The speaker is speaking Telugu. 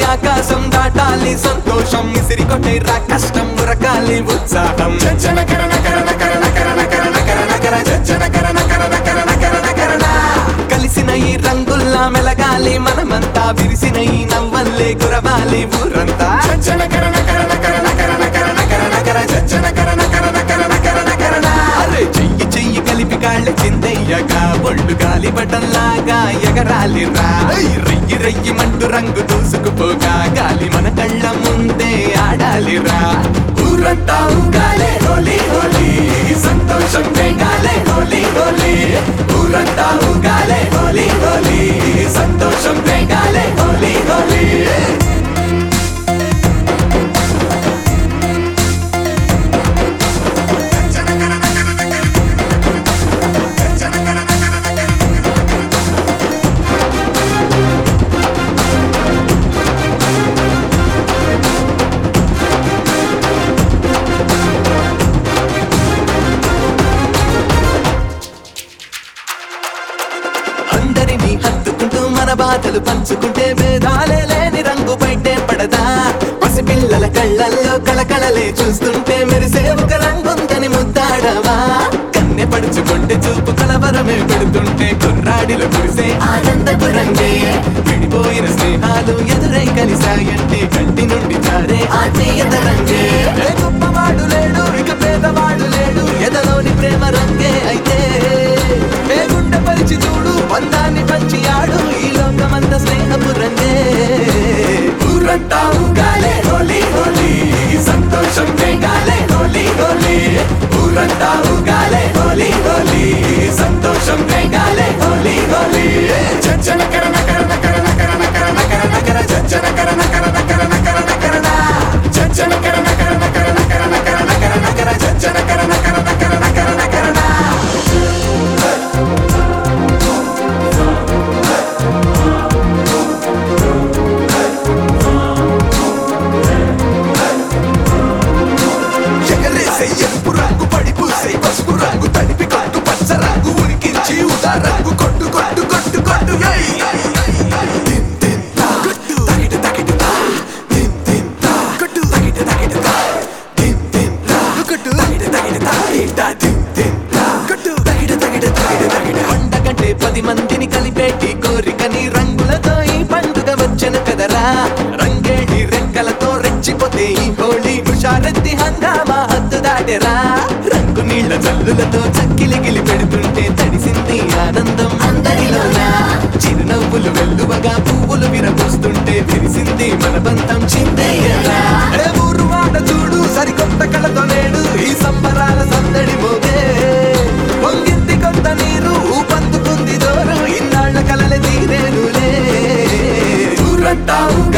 ఆకాశం దాటాలి సంతోషం ఇసిరి కొట్టే రా కష్టం ఉరకాలి ఉత్సాహం జన కరణ కరణ కరణ కరణ కరణ కరణ కర జన కరణ కరణ కరణ కరణ కరణ కలిసిన ఈ రంగుల్లా మెలగాలి మనమంతా విరిసిన ఈ నవ్వల్లే కురవాలి ఊరంతా జన కరణ కరణ కరణ కరణ కరణ కరణ కర జన కరణ కరణ కరణ కరణ కరణ అరే చెయ్యి చెయ్యి కలిపి కాళ్ళ చిందయ్యగా ఒళ్ళు గాలి బటన్లాగా ఎగరాలి రా రెయ్యి రెయ్యి మంటు రంగు దూసుకుపోగా గాలి మన కళ్ళ ముందే ఆడాలి రా ఊరంతా ఊగాలే హోలీ హోలీ సంతోషం వేగాలే హోలీ హోలీ ఊరంతా ఊగాలే హోలీ హోలీ సంతోషం వేగాలే హోలీ హోలీ అందరినీ హత్తుకుంటూ మన బాధలు పంచుకుంటే భేదాలే లేని రంగు బయటే పడదా పసిపిల్లల కళ్ళల్లో కళకళలే చూస్తుంటే మెరిసే ఒక రంగుందని ముద్దాడవా కన్నె పడుచుకుంటే చూపు కలవరమే పెడుతుంటే కుర్రాడిలో కురిసే ఆనందపు రంగే విడిపోయిన స్నేహాలు ఎదురై కలిసాయంటే కంటి నుండి జారే ఆత్మీయత రంగే ఏ గొప్పవాడు లేడు ఇక పేదవాడు లేడు ఎదలోని ప్రేమ రంగే అయితే ఏ గుండె పరిచి చూడు బంధాన్ని పంచి ఆడు ఈ లోకమంత స్నేహపు రంగే ఊరంతా ఊగాలే హోలీ హోలీ సంతోషం వేగాలే హోలీ హోలీ ఊరంతా ఊగాలే హోలీ హోలీ సంతోషం వేగాలే హోలీ హోలీ జన కరణ కరణ కరణ కరణ కరణ కరణ కర జన కరణ కరణ కరణ కరణ కరణ జన కరణ కరణ కరణ కరణ కరణ కరణ కర జన కరణ కరణ కరణ కరణ కరణ ఎగరేసే ఎరుపు రంగు పడి పూసే పసుపు రంగు తడిపి కొట్టు పచ్చ రంగు ఉరికించి ఉదా రంగు కొట్టు కొట్టు కొట్టు కొట్టు ఏయ్! తిన్ తిన్ తా, తగిట తగిట తా, తిన్ తిన్ తా, తగిట తగిట తా, తిన్ తిన్ తా, తగిట తగిట తా, ఇట్టా తిన్ తిన్ తా, తగిట తగిట తగిట తగిట. పండగంటే పది మందిని కలిపేటి కోరికని రంగులతో ఈ పండుగ వచ్చెను కదరా రంగేడి రెక్కలతో రెచ్చిపోతే ఈ హోళీ హుషారెత్తి హంగామా హద్దు దాటెరా రంగు నీళ్ల జల్లులతో చక్కిలిగిలి పెడుతుంటే తడిసింది ఆనందం అందరిలోనా చిరునవ్వులు వెల్లువగా పువ్వులు విరబోస్తుంటే విరిసింది మన బంధం చిందయ్యరా ఏ ఊరు వాడ చూడు సరికొత్త కళతో నేడు ఈ సంబరాల సందడి మోగే పొంగింది కొత్త నీరు ఊపందుకుంది దూరం ఇన్నాళ్ళ కలల తీరేనులే ఊరంతా ఊ